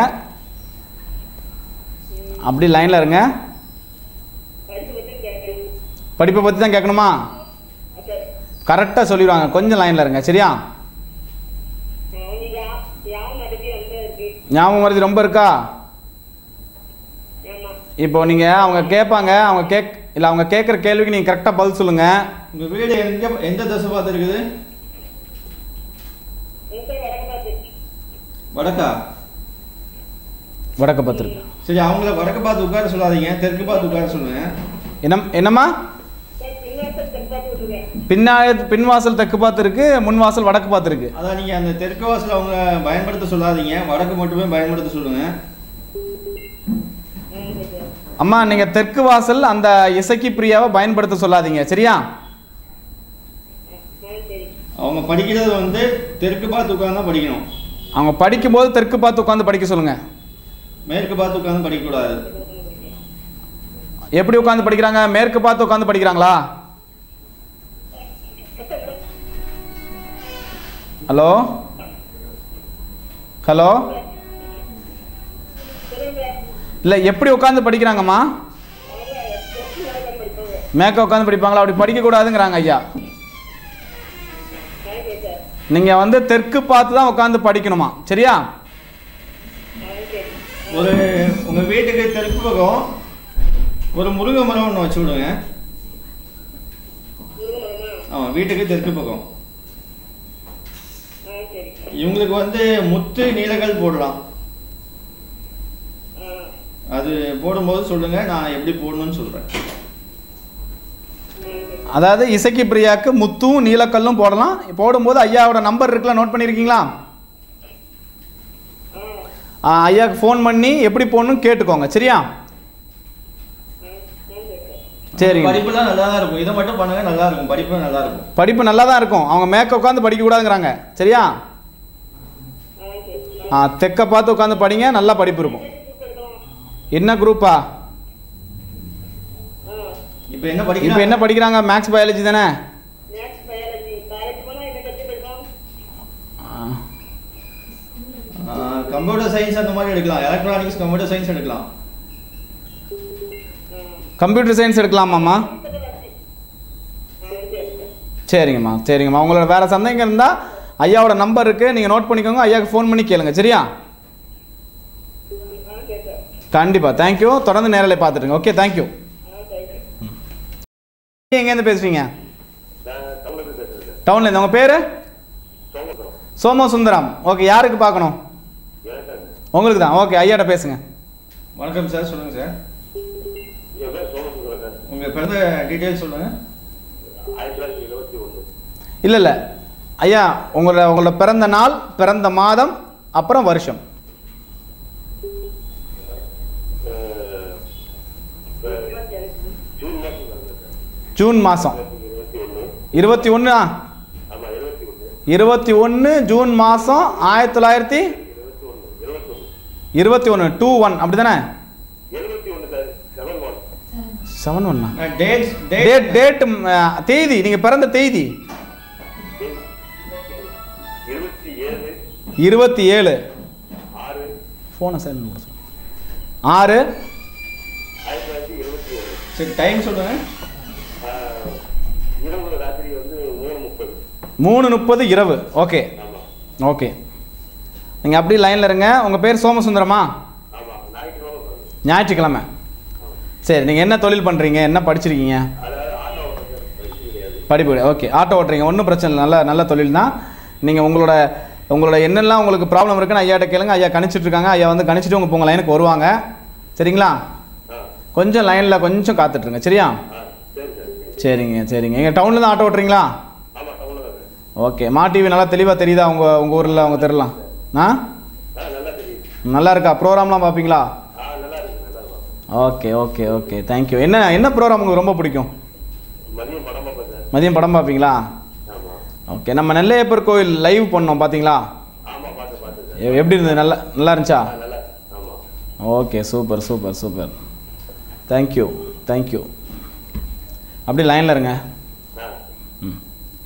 அப்படி லைனில் இருங்க படிச்சு பற்றி கேட்கணும் படிப்பை பற்றி தான் கேட்கணுமா அப்போ கரெக்டாக சொல்லிடுவாங்க கொஞ்சம் லைனில் இருங்க சரியா அவங்க யா யாவும் நடத்தி வந்து இருக்கு ஞாபகம் மருதி ரொம்ப இருக்கா ஆமா இப்போ நீங்கள் அவங்க கேட்பாங்க அவங்க கேக் இல்லை அவங்க கேட்குற கேள்விக்கு நீங்கள் கரெக்டாக பதில் சொல்லுங்கள் உங்க வீடு எங்க எந்த தசை பார்த்து இருக்குது எங்க வடக்கு பார்த்து வடக்கா வடக்க பத்திரிக்கை சரி அவங்கள வடக்கு பார்த்து உட்கார சொல்லாதீங்க தெற்கு பார்த்து உட்கார சொல்லுங்க என்ன என்னம்மா சார் பின்னாசல் தென்பாத்து விட்டுருவேன் பின்னாய பின்வாசல் தெற்கு பார்த்து இருக்கு முன்வாசல் வடக்கு பார்த்து இருக்கு அதான் நீங்க அந்த தெற்கு வாசல் அவங்க பயன்படுத்த சொல்லாதீங்க வடக்கு மட்டுமே பயன்படுத்த சொல்லுங்க அம்மா நீங்கள் தெற்கு வாசல் அந்த இசக்கி பிரியாவை பயன்படுத்த சொல்லாதீங்க சரியா சரி அவங்க படிக்கிறது வந்து தெற்கு பார்த்து உட்கார்ந்து தான் படிக்கணும் அவங்க படிக்கும்போது தெற்கு பார்த்து உட்காந்து படிக்க சொல்லுங்க மேற்கு பார்த்து உட்கார்ந்து படிக்கக்கூடாது எப்படி உட்காந்து படிக்கிறாங்க மேற்கு பார்த்து உட்காந்து படிக்கிறாங்களா ஹலோ ஹலோ இல்லை எப்படி உட்காந்து படிக்கிறாங்கம்மா மேற்க உட்காந்து படிப்பாங்களா அப்படி படிக்கக்கூடாதுங்கிறாங்க ஐயா நீங்கள் வந்து தெற்கு பார்த்து தான் உட்காந்து படிக்கணுமா சரியா ஒரு உங்க வீட்டுக்கு தெற்கு பக்கம் ஒரு முருங்கை மரம் ஒன்று வச்சு விடுங்க ஆமா வீட்டுக்கு தெற்கு பக்கம் ஆ சரி இவங்களுக்கு வந்து முத்து நீலக்கல் போடலாம் ஆ அது போடும்போது சொல்லுங்க நான் எப்படி போடணும்னு சொல்றேன் அதாவது இசக்கி பிரியாக்கு முத்தும் நீலக்கல்லும் போடலாம் போடும்போது ஐயாவோட நம்பர் இருக்குல்ல நோட் பண்ணியிருக்கீங்களா ஆ, ஐயாவுக்கு ஃபோன் பண்ணி எப்படி போடணும்னு கேட்டுக்கோங்க சரியா சரிங்க படிப்புலாம் நல்லா தான் இருக்கும் இதை மட்டும் பண்ணுங்க நல்லா இருக்கும் படிப்பு நல்லா இருக்கும் படிப்பு நல்லா தான் இருக்கும் அவங்க மேற்க உட்காந்து படிக்கக்கூடாதுங்கிறாங்க சரியா ஆ தெற்க பார்த்து உட்காந்து படிங்க நல்லா படிப்பு இருக்கும் என்ன குரூப்பா இப்போ என்ன இப்போ படிக்கிறீங்க என்ன படிக்கிறாங்க மேக்ஸ் பயாலஜி தானே மேக்ஸ் பயாலஜி காலேஜ் போனால் என்ன கற்று படிக்கலாம் ஆ, கம்ப்யூட்டர் சயின்ஸ் அந்த மாதிரி எடுக்கலாம் எலக்ட்ரானிக்ஸ் கம்ப்யூட்டர் சயின்ஸ் எடுக்கலாம் கம்ப்யூட்டர் சயின்ஸ் எடுக்கலாமாம்மா சரிங்கம்மா சரிங்கம்மா உங்களோட வேறு சந்தேகம் இருந்தால் ஐயாவோட நம்பர் இருக்குது நீங்கள் நோட் பண்ணிக்கோங்க ஐயாவுக்கு ஃபோன் பண்ணி கேளுங்க சரியா கண்டிப்பாக தேங்க்யூ தொடர்ந்து நேரலை பார்த்துட்டுங்க ஓகே தேங்க்யூ எங்கேருந்து பேசுகிறீங்க நான் தமிழகம் பேசுறேன் டவுனில் இருந்து உங்கள் பேர் சோமசுரம் சோமசுந்தரம் ஓகே யாருக்கு பார்க்கணும் எனக்கு உங்களுக்கு தான் ஓகே ஐயாட்ட பேசுங்க வணக்கம் சார் சொல்லுங்கள் சார் என் பேர் சோமசுந்தரம் சார் உங்கள் பிறந்த டீட்டெயில்ஸ் சொல்லுங்கள் ஆயிரத்தி தொள்ளாயிரத்தி எழுபத்தி ஒன்று இல்லை இல்லை ஐயா உங்களோட உங்களோட பிறந்த நாள் பிறந்த மாதம் அப்புறம் வருஷம் ஜூன் மாதம் நடந்தது சார் ஜூன் மாதம் இருபத்தி ஒன்று இருபத்தி ஒன்று ஆமாம் இருபத்தி ஒன்று இருபத்தி ஒன்று ஜூன் மாதம் ஆயிரத்தி தொள்ளாயிரத்தி இருபத்தி ஒன்று இருபத்தொன்று இருபத்தி ஒன்று டூ ஒன் அப்படி தானே எழுபத்தி ஒன்று சார் செவன் ஒன் செவன் ஒன்னா டேட் டேட் டேட் தேதி நீங்கள் பிறந்த தேதி இருபத்தி ஏழு இருபத்தி ஏழு ஆறு ஃபோனை சைலண்ட் போட சொல்லு. ஆறு ஆயிரத்தி தொள்ளாயிரத்தி எழுபத்தி ஒன்று சரி டைம் சொல்லுங்கள் இரவு ராத்திரி வந்து மூணு முப்பது மூணு முப்பது இரவு ஓகே ஆமாம் ஓகே நீங்கள் அப்படி லைனில் இருங்க உங்கள் பேர் சோமசுந்தரமா ஆமாம் ஞாயிற்றுக்கிழமை பிறந்தது. ஞாயிற்றுக்கிழமை சரி நீங்கள் என்ன தொழில் பண்ணுறீங்க என்ன படிச்சிருக்கீங்க அதாவது ஆட்டோ ஓட்டுறது படிச்சு கிடையாது படிப்பு கிடையாது. ஓகே ஆட்டோ ஓட்டுறீங்க ஒன்றும் பிரச்சனை இல்லை நல்ல நல்ல தொழில் தான் நீங்கள் உங்களோட உங்களோட என்னெல்லாம் உங்களுக்கு ப்ராப்ளம் இருக்குன்னு ஐயாட்ட கேளுங்க ஐயா கணிச்சிட்டு இருக்காங்க ஐயா வந்து கணிச்சிட்டு உங்கள் உங்கள் லைனுக்கு வருவாங்க சரிங்களா ஆ கொஞ்சம் லைனில் கொஞ்சம் காத்துட்ருங்க சரியா ஆ சரி சார் சரிங்க சரிங்க எங்கள் டவுனில் தான் ஆட்டோ ஓட்டுறீங்களா ஆமாம் டவுனில் தான் சார் ஓகே மா டிவி நல்லா தெளிவாக தெரியுதா உங்கள் உங்கள் ஊரில் உங்கள் தெருலாம் ஆ ஆ நல்லா தெரியுது நல்லா இருக்கா ப்ரோக்ராம்லாம் பார்ப்பீங்களா ஆ நல்லா இருக்கு நல்லா இருக்கும் ஓகே ஓகே ஓகே தேங்க்யூ என்ன என்ன ப்ரோக்ராம் உங்களுக்கு ரொம்ப பிடிக்கும் மதியம் படம் பார்ப்பேன் சார் மதியம் படம் பார்ப்பீங்களா ஆமாம் ஓகே நம்ம நெல்லையப்பர் கோயில் லைவ் பண்ணோம் பார்த்தீங்களா ஆமாம் பார்த்து பார்த்து சார் எ- எப்படி இருந்தது நல்லா நல்லா இருந்துச்சா ஆ நல்லா ஆமாம் okay super super super thank you thank you அப்படி லைனில் இருங்க ஆ ம்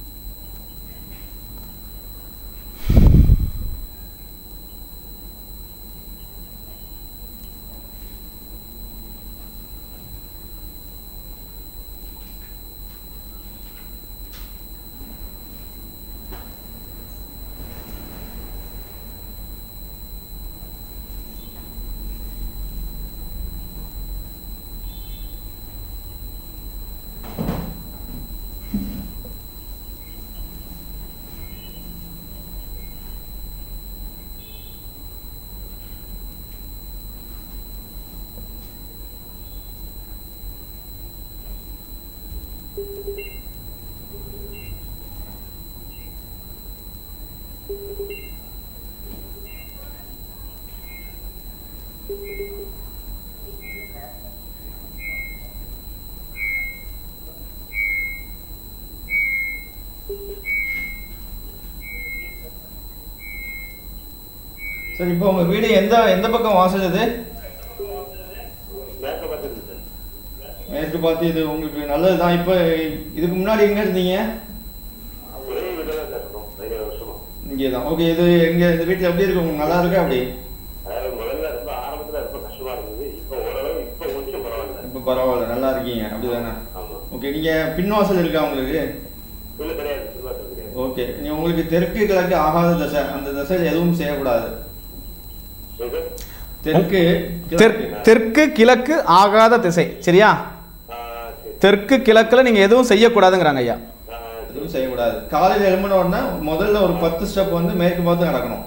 சரி இப்போ உங்கள் வீடு எந்த எந்த பக்கம் வாசல் இது மேற்க பார்த்துருக்கு சார் மேற்கு பார்த்து இது உங்களுக்கு நல்லது தான் இப்போ இதுக்கு முன்னாடி எங்கே இருந்தீங்க ஒரே வீட்டில் தான் சார் இருக்கோம் பதினேழு வருஷமா இங்கே தான் ஓகே இது எங்கே இந்த வீட்டில் எப்படி இருக்கு உங்களுக்கு நல்லா இருக்கா அப்படி அதாவது முதல்ல ரொம்ப ஆரம்பத்தில் ரொம்ப கஷ்டமா இருந்தது இப்போ ஓரளவு இப்போ கொஞ்சம் பரவாயில்ல இப்போ பரவாயில்ல நல்லா இருக்கீங்க அப்படி தானே ஆமாம் ஓகே நீங்கள் பின்வாசல் இருக்கா உங்களுக்கு இல்லை கிடையாது சிறுவாசல் கிடையாது ஓகே நீ உங்களுக்கு தெற்கு கிழக்கு ஆகாத தசை அந்த தசையில் எதுவும் செய்யக்கூடாது எது? தெற்கு தெற்கு கிழக்கு. தெற்கு கிழக்கு ஆகாத திசை சரியா ஆ, சரி. தெற்கு கிழக்கில் நீங்கள் எதுவும் செய்யக்கூடாதுங்கிறாங்க ஐயா ஆ, சரி. எதுவும் செய்யக்கூடாது காலையில் எழும்பின உடனே முதல்ல ஒரு பத்து ஸ்டெப் வந்து மேற்கு பார்த்து நடக்கணும்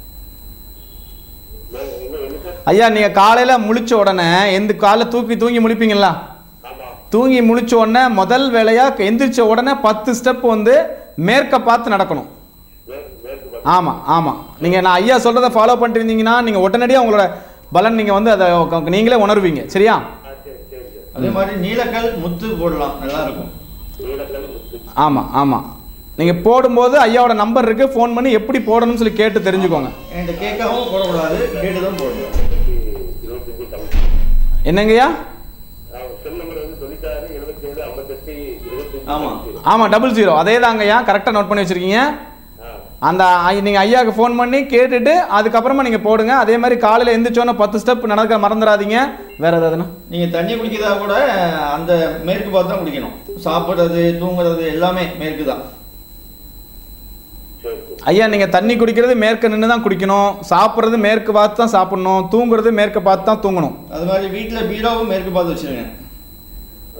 மே- இன்னும் என்ன சார் ஐயா நீங்கள் காலையில் முழிச்ச உடனே எந்த காலைல தூக்கி தூங்கி முழிப்பீங்களா ஆமாம் தூங்கி முழிச்ச உடனே முதல் வேலையாக எந்திரிச்ச உடனே பத்து ஸ்டெப் வந்து மேற்க பார்த்து நடக்கணும் மேற்கு மேற்கு பார்த்து ஆமாம் ஆமாம் நீங்கள் நான் ஐயா சொல்கிறத ஃபாலோ பண்ணிட்டு இருந்தீங்கன்னா நீங்கள் உடனடியாக உங்களோட பலன் நீங்கள் வந்து அதை க- நீங்களே உணர்வீங்க சரியா ஆ சரி சரி சார் அதே மாதிரி நீலக்கல் முத்து போடலாம் நல்லா இருக்கும் நீலக்கல் முத்து ஆமாம் ஆமாம் நீங்கள் போடும்போது ஐயாவோட நம்பர் இருக்குது ஃபோன் பண்ணி எப்படி போடணும்னு சொல்லி கேட்டு தெரிஞ்சுக்கோங்க என்கிட்ட கேட்காம போடக்கூடாது கேட்டு தான் போடணும் இருபத்தஞ்சு தமிழ் என்னங்கய்யா செல் நம்பர் வந்து தொண்ணூத்தாறு எழுபத்தி ஏழு ஐம்பத்தெட்டு இருபத்தஞ்சு ஆமா. ஆமாம் டபுள் ஜீரோ அதே தாங்கய்யா கரெக்டாக நோட் பண்ணி வச்சுருக்கீங்க ஆ அந்த நீங்கள் ஐயாவுக்கு ஃபோன் பண்ணி கேட்டுட்டு அதுக்கப்புறமா நீங்கள் போடுங்க அதே மாதிரி காலையில் எந்திரிச்சோன்னே பத்து ஸ்டெப் நடக்க மறந்துடாதீங்க வேறு ஏதாவதுன்னா நீங்கள் தண்ணி குடிக்கிறதா கூட அந்த மேற்கு பார்த்து தான் குடிக்கணும் சாப்பிட்றது தூங்குறது எல்லாமே மேற்கு தான் சரி சரி ஐயா நீங்கள் தண்ணி குடிக்கிறது மேற்க நின்று தான் குடிக்கணும் சாப்பிட்றது மேற்கு பார்த்து தான் சாப்பிடணும் தூங்குறது மேற்க பார்த்து தான் தூங்கணும் அது மாதிரி வீட்டில் பீரோவும் மேற்கு பார்த்து வச்சுருங்க ஆ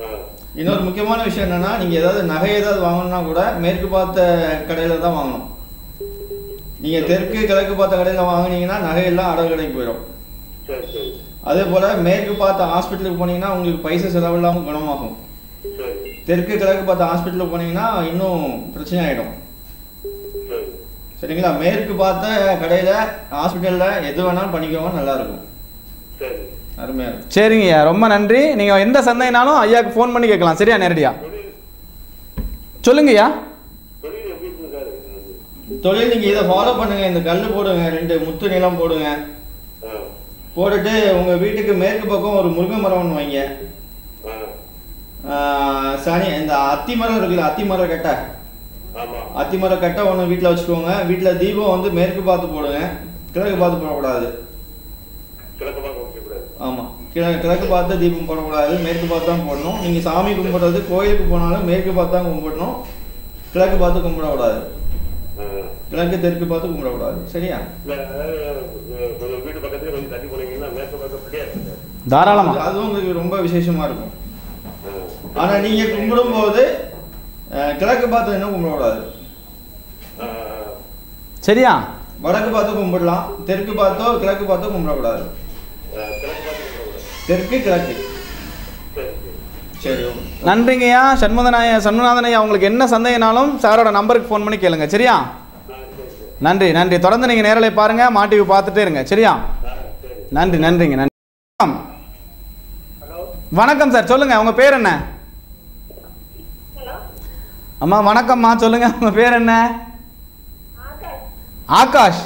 இன்னொரு முக்கியமான விஷயம் என்னன்னா நீங்க ஏதாவது நகை ஏதாவது வாங்கணும்னா கூட மேற்கு பார்த்த கடையில தான் வாங்கணும் நீங்க தெற்கு கிழக்கு பார்த்த கடையில வாங்குனீங்கன்னா நகையெல்லாம் அடகு கடைக்கு போயிடும் சரி சரி அதே போல மேற்கு பார்த்த ஹாஸ்பிட்டலுக்கு போனீங்கன்னா உங்களுக்கு பைசா செலவில்லாம குணமாகும் சரி தெற்கு கிழக்கு பார்த்த ஹாஸ்பிட்டலுக்கு போனீங்கன்னா இன்னும் பிரச்சனை ஆயிடும் சரி சரிங்களா மேற்கு பார்த்த கடையில ஹாஸ்பிட்டல்ல எது வேணாலும் பண்ணிக்கோங்க நல்லா இருக்கும் சரி அருமையா இருக்கும் சரிங்கய்யா ரொம்ப நன்றி நீங்கள் எந்த சந்தேகனாலும் ஐயாவுக்கு ஃபோன் பண்ணி கேட்கலாம் சரியா நேரடியா தொழில் சொல்லுங்கய்யா தொழில் எப்படி இருக்காரு தொழில் நீங்க இதை ஃபாலோ பண்ணுங்க இந்த கல்லு போடுங்க ரெண்டு முத்து நிலம் போடுங்க ஆ போட்டுட்டு உங்க வீட்டுக்கு மேற்கு பக்கம் ஒரு முருங்கை மரம் ஒன்று வைங்க ஆ ஆஹ் சனி இந்த அத்தி மரம் இருக்குல்ல அத்தி மரம் கட்டை ஆமா அத்தி மரம் கட்டை ஒன்று வீட்டில் வச்சுக்கோங்க வீட்டில் தீபம் வந்து மேற்கு பார்த்து போடுங்க கிழக்கு பார்த்து போடக்கூடாது கிழக்கு பக்கம் வைக்கக்கூடாது ஆமாம் கிழக்கு கிழக்கு பார்த்து தீபம் போடக்கூடாது மேற்கு பார்த்து தான் போடணும் நீங்கள் சாமி கும்பிடுறது கோயிலுக்கு போனாலும் மேற்கு பார்த்து தான் கும்பிடணும் கிழக்கு பார்த்து கும்பிடக்கூடாது ஆ. கிழக்கு தெற்கு பார்த்து கும்பிடக்கூடாது சரியா இல்ல, அதாவது, கொஞ்சம் வீட்டு பக்கத்துல கொஞ்சம் தள்ளி போனீங்கன்னா மேற்கு பக்கம் ஃப்ரீயா இருக்கு தாராளமா அது- அதுவும் உங்களுக்கு ரொம்ப விசேஷமா இருக்கும் ஆ. ஆனா நீங்க கும்பிடும்போது அஹ், கிழக்கு பார்த்து என்ன கும்பிடக்கூடாது ஆ, சரியா வடக்கு பார்த்து கும்பிடலாம் தெற்கு பார்த்தோ கிழக்கு பார்த்தோ கும்பிடக்கூடாது ஆ, கிழக்கு பார்த்து போகக்கூடாது. தெற்கு கிழக்கு சரி சரி சரி ஓகே. நன்றிங்கய்யா சண்முகநாய சண்முகநாதன் ஐயா உங்களுக்கு என்ன சந்தேகனாலும் சாரோட நம்பருக்கு ஃபோன் பண்ணி கேளுங்க சரியா ஆ, சரி சரி நன்றி நன்றி தொடர்ந்து நீங்கள் நேரலை பாருங்க மாட்டிவி பார்த்துட்டே இருங்க சரியா ஆ, சரி நன்றி நன்றிங்க நன்றி வணக்கம். ஹலோ வணக்கம் சார் சொல்லுங்க உங்க பேர் என்ன ஹலோ அம்மா வணக்கம்மா சொல்லுங்க உங்க பேர் என்ன ஆகாஷ் ஆகாஷ்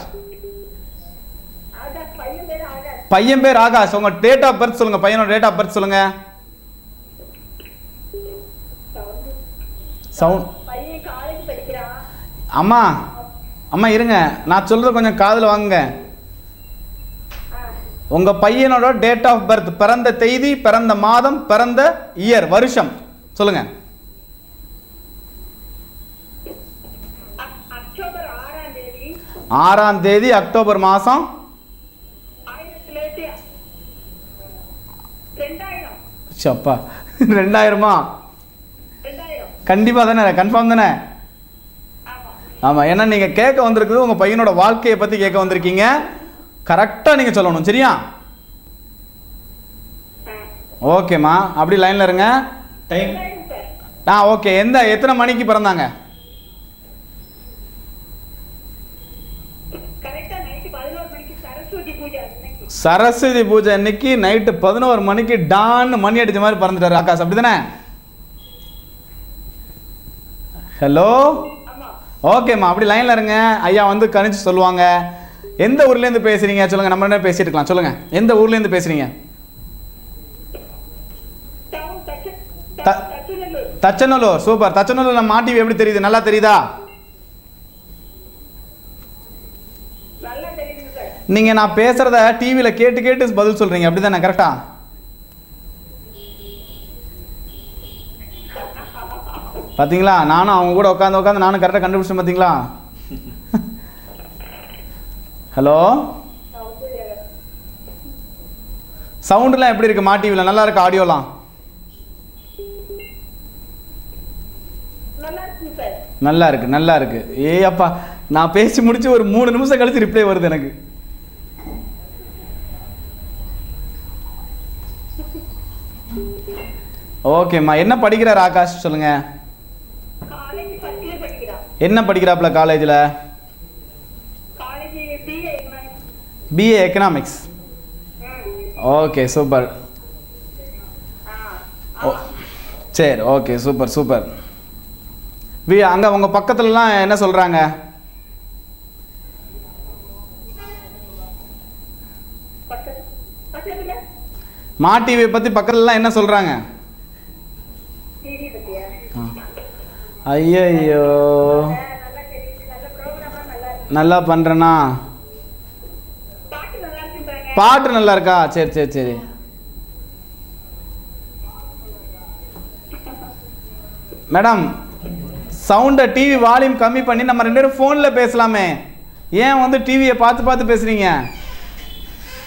ஆகாஷ் பையன் பேர் ஆகாஷ் பையன் பேர் ஆகாஷ் உங்க டேட் ஆஃப் பர்த் சொல்லுங்க பையனோட டேட் ஆஃப் பர்த் சொல்லுங்க சவுண்ட் பையன் காலேஜ் படிக்கிறான் அம்மா அம்மா இருங்க நான் சொல்றது கொஞ்சம் காதில் வாங்குங்க ஆ உங்க பையனோட டேட் ஆஃப் பர்த் பிறந்த தேதி பிறந்த மாதம் பிறந்த இயர் வருஷம் சொல்லுங்க அக்- அக்டோபர் ஆறாம் தேதி ஆறாம் தேதி அக்டோபர் மாதம் ஆயிரத்தி தொள்ளாயிரத்தி ரெண்டாயிரம் சப்பா ரெண்டாயிரமா ரெண்டாயிரம் கண்டிப்பாக தானே கன்ஃபார்ம் தானே ஆமா ஆமாம் ஏன்னா நீங்கள் கேட்க வந்திருக்குது உங்கள் பையனோட வாழ்க்கையை பற்றி கேட்க வந்திருக்கீங்க கரெக்டாக நீங்கள் சொல்லணும் சரியா ஆ. ஓகேம்மா அப்படி லைனில் இருங்க டைம் ரெண்டாயிரம் சார் ஆ ஓகே எந்த எத்தனை மணிக்கு பிறந்தாங்க கரெக்டா நைட்டு பதினோரு மணிக்கு சரஸ்வதி பூஜை அன்னைக்கு சரஸ்வதி பூஜை அன்னைக்கு நைட்டு பதினோரு மணிக்கு டான்னு மணி அடிச்ச மாதிரி பறந்துட்டாரு ஆகாஷ் அப்படிதானே ஹலோ ஆமா ஓகேம்மா அப்படி லைனில் இருங்க ஐயா வந்து கணிச்சு சொல்லுவாங்க எந்த ஊர்லேருந்து பேசுறீங்க சொல்லுங்க நம்ம ரெண்டு பேரும் பேசிட்டு இருக்கலாம் சொல்லுங்க எந்த ஊர்லேருந்து பேசுறீங்க டவுன் தச்சு த- தச்சுநல்லூர் தச்சநல்லூர் சூப்பர் தச்சநல்லூர் நம்ம மாட்டி எப்படி தெரியுது நல்லா தெரியுதா நல்லா தெரியுது சார் நீங்க நான் பேசுறத டிவியில கேட்டு கேட்டு பதில் சொல்றீங்க அப்படிதானே கரெக்டா பாத்தீங்களா நானும் அவங்க கூட உட்காந்து உட்காந்து நானும் கரெக்டாக கண்டுபிடிச்சேன் பாத்தீங்களா ஹலோ சவுண்டுலாம் எப்படி இருக்கு மா டிவியில் நல்லா இருக்கு ஆடியோலாம் நல்லா இருக்கு சார் நல்லா இருக்கு நல்லா இருக்கு ஏய் அப்பா நான் பேசி முடிச்சு ஒரு மூணு நிமிஷம் கழிச்சு ரிப்ளை வருது எனக்கு ஓகேம்மா என்ன படிக்கிறார் ஆகாஷ் சொல்லுங்க காலேஜ் ஃபர்ஸ்ட் இயர் படிக்கிறான் என்ன படிக்கிறாப்புல காலேஜில் college BA BA economics okay super ஓ சரி ஓகே சூப்பர் சூப்பர் வி அங்கே உங்கள் பக்கத்துலலாம் என்ன சொல்கிறாங்க பக்கத்து பக்கத்துல மா டிவியை பற்றி பக்கத்துலலாம் என்ன சொல்கிறாங்க டிவி பத்தியா ஐயோ நல்லா தெரியுது நல்ல ப்ரோக்ராம்லாம் நல்லா இருக்கு நல்லா பண்ணுறேனா பாட்டு நல்லா இருக்குன்றாங்க பாட்டு நல்லா இருக்கா சரி சரி சரி மேடம் சவுண்டை டிவி வால்யூம் கம்மி பண்ணி நம்ம ரெண்டு பேரும் ஃபோனில் பேசலாமே ஏன் வந்து டிவியை பார்த்து பார்த்து பேசுகிறீங்க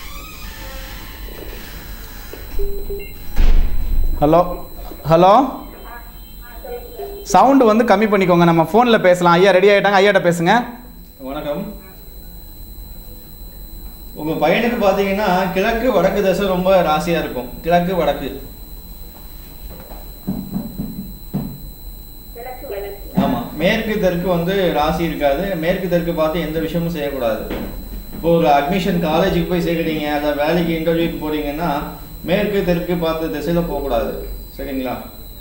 ஹலோ ஹலோ சவுண்டு வந்து கம்மி பண்ணிக்கோங்க நம்ம ஃபோனில் பேசலாம் ஐயா ரெடி ஆகிட்டாங்க ஐயாட்ட பேசுங்க வணக்கம் உங்க பையனுக்கு பாத்தீங்கன்னா கிழக்கு வடக்கு திசை ரொம்ப ராசியா இருக்கும் கிழக்கு வடக்கு விளக்கு விளக்கு ஆமா மேற்கு தெற்கு வந்து ராசி இருக்காது மேற்கு தெற்கு பார்த்து எந்த விஷயமும் செய்யக்கூடாது இப்போ ஒரு அட்மிஷன் காலேஜுக்கு போய் சேர்க்குறீங்க அல்ல வேலைக்கு இன்டர்வியூக்கு போறீங்கன்னா மேற்கு தெற்கு பார்த்து திசையில போகக்கூடாது சரிங்களா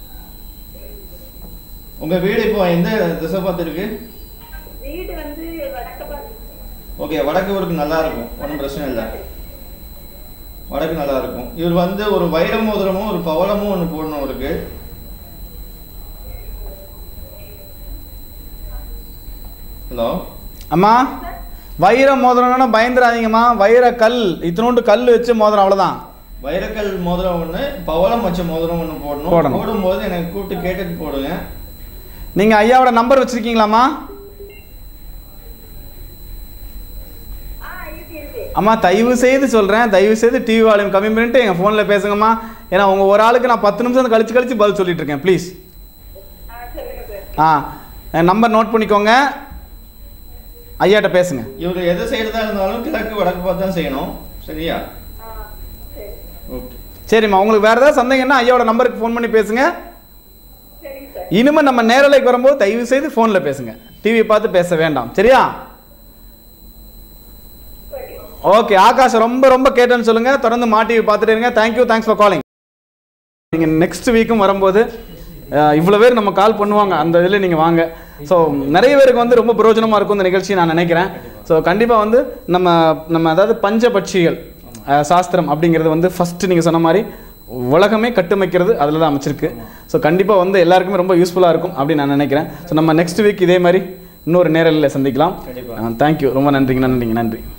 உங்க வீடு இப்போ எந்த திசை பார்த்து இருக்கு வீடு வந்து வடக்க பார்த்து ஓகே வடக்கு இவருக்கு நல்லா இருக்கும் ஒன்றும் பிரச்சனை இல்லை வடக்கு நல்லா இருக்கும் இவர் வந்து ஒரு வைர மோதிரமும் ஒரு பவளமும் ஒன்று போடணும் இருக்கு ஹலோ அம்மா வைர மோதிரம்னா பயந்துடாதீங்கம்மா வைர கல் இத்தினோண்டு கல் வச்சு மோதிரம் அவ்வளோதான் வைரக்கல் மோதிரம் ஒன்று பவளம் வச்ச மோதிரம் ஒன்று போடணும் போடணும். போடும்போது எனக்கு கூப்பிட்டு கேட்டுட்டு போடுங்க நீங்கள் ஐயாவோட நம்பர் வச்சுருக்கீங்களாம்மா ஆ இருக்கு இருக்கு அம்மா தயவு செய்து சொல்கிறேன் தயவு செய்து டிவி வால்யூம் கம்மி பண்ணிட்டு எங்கள் ஃபோனில் பேசுங்கம்மா ஏன்னா உங்கள் ஒரு ஆளுக்கு நான் பத்து நிமிஷம் கழிச்சு கழிச்சு பதில் சொல்லிட்டு இருக்கேன் ப்ளீஸ் ஆ சொல்லுங்க சார் ஆ நம்பர் நோட் பண்ணிக்கோங்க ஐயாட்ட பேசுங்க இவர் எதை செய்யறதா இருந்தாலும் கிழக்கு வடக்கு பார்த்து தான் செய்யணும் சரியா ஆ சரி ஓகே சரிம்மா உங்களுக்கு வேறு ஏதாவது சந்தேகம்னா ஐயாவோட நம்பருக்கு ஃபோன் பண்ணி பேசுங்க சரிங்க சார் இனிமேல் நம்ம நேரலைக்கு வரும்போது தயவு செய்து ஃபோனில் பேசுங்க டிவி பார்த்து பேச வேண்டாம் சரியா சரி ஓகே ஆகாஷ் ரொம்ப ரொம்ப கேட்டேன்னு சொல்லுங்கள் தொடர்ந்து மா டிவி பார்த்துட்டு இருங்க தேங்க்யூ தேங்க்ஸ் ஃபார் காலிங் நீங்கள் நெக்ஸ்ட் வீக்கும் வரும்போது அஹ், இவ்வளோ பேர் நம்ம கால் பண்ணுவாங்க அந்த இதில் நீங்கள் வாங்க ஸோ நிறைய பேருக்கு வந்து ரொம்ப பிரயோஜனமாக இருக்கும் இந்த நிகழ்ச்சி நான் நினைக்கிறேன் ஸோ கண்டிப்பாக வந்து நம்ம நம்ம அதாவது பஞ்சபட்சிகள் அஹ், சாஸ்திரம் அப்படிங்கிறது வந்து ஃபஸ்ட்டு நீங்கள் சொன்ன மாதிரி உலகமே கட்டமைக்கிறது அதில் தான் அமைச்சிருக்கு ஸோ கண்டிப்பாக வந்து எல்லாருக்குமே ரொம்ப யூஸ்ஃபுல்லாக இருக்கும் அப்படின்னு நான் நினைக்கிறேன் ஸோ நம்ம நெக்ஸ்ட் வீக் இதே மாதிரி இன்னொரு நேரலில் சந்திக்கலாம் கண்டிப்பா. தேங்க்யூ ரொம்ப நன்றிங்க நன்றிங்க நன்றி